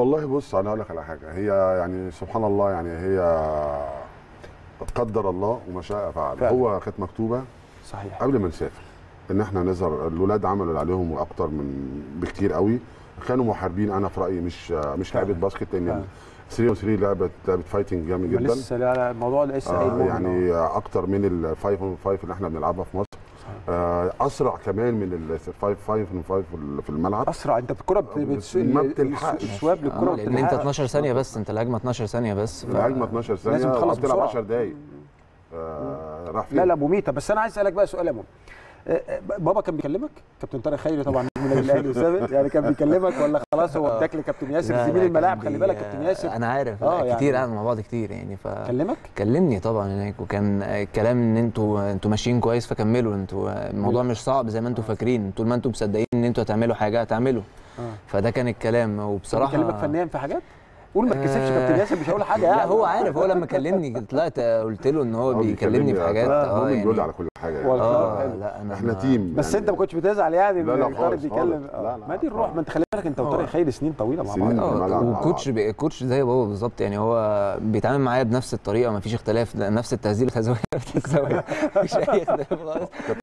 والله بص انا اقول لك على حاجه هي يعني سبحان الله يعني هي قدر الله وما شاء فعل فعلا. هو كانت مكتوبه صحيح قبل ما نسافر ان احنا نظهر الاولاد عملوا اللي عليهم واكتر من بكتير قوي كانوا محاربين انا في رايي مش مش فعلا. لعيبه باسكت فعلا. لان 3 on 3 لعبه لعبه فايتنج جامد ما جدا لسه لا لا الموضوع ده لسه آه قايل يعني اكتر من ال 5 on 5 اللي احنا بنلعبها في مصر آه اسرع كمان من ال 5 5 on 5 في الملعب اسرع انت الكره بت- بت- ما بتلحقش. السواب للكره آه، لان انت بتلحقها. 12 ثانيه بس انت الهجمه 12 ثانيه بس ف... الهجمه 12 ثانيه لازم تخلص بتلعب بسرعة. 10 دقائق آه راح فين لا لا مميته بس انا عايز اسالك بقى سؤال يا مؤمن آه، آه، بابا كان بيكلمك كابتن طارق خيري طبعا من النادي الاهلي وثابت يعني كان بيكلمك ولا خلاص هو اداك لكابتن ياسر لا، زميل لا، الملاعب كان خلي بي- بالك كابتن ياسر انا عارف آه، آه يعني- كتير قعدنا مع بعض كتير يعني ف كلمك كلمني طبعا هناك وكان الكلام ان انتوا انتوا ماشيين كويس فكملوا انتوا الموضوع مش صعب زي ما انتوا فاكرين طول ما انتوا مصدقين ان انتوا هتعملوا حاجه هتعملوا اه فده كان الكلام وبصراحه بيكلمك فنيا في حاجات قول ما تكسفش آه، كابتن ياسر مش هقول حاجه يعني لا هو عارف هو لما كلمني طلعت قلت له ان هو هو بيكلمني في حاجات اه اه بيقول لي يعني على كل حاجه يعني. والله. اه حلو. لا انا احنا ما- تيم بس يعني انت ما كنتش بتزعل يعني لا، لا، من طارق خالص، بيتكلم خالص. آه. لا، لا، ما دي الروح خالص. ما انت خلي بالك انت وطارق خيري سنين طويله مع سنين بعض في اه الملعب مع وكوتش بي- كوتش زي بابا بالظبط يعني هو بيتعامل معايا بنفس الطريقه ما فيش اختلاف نفس التهزيل التزاويه التزاويه مفيش اي اختلاف خالص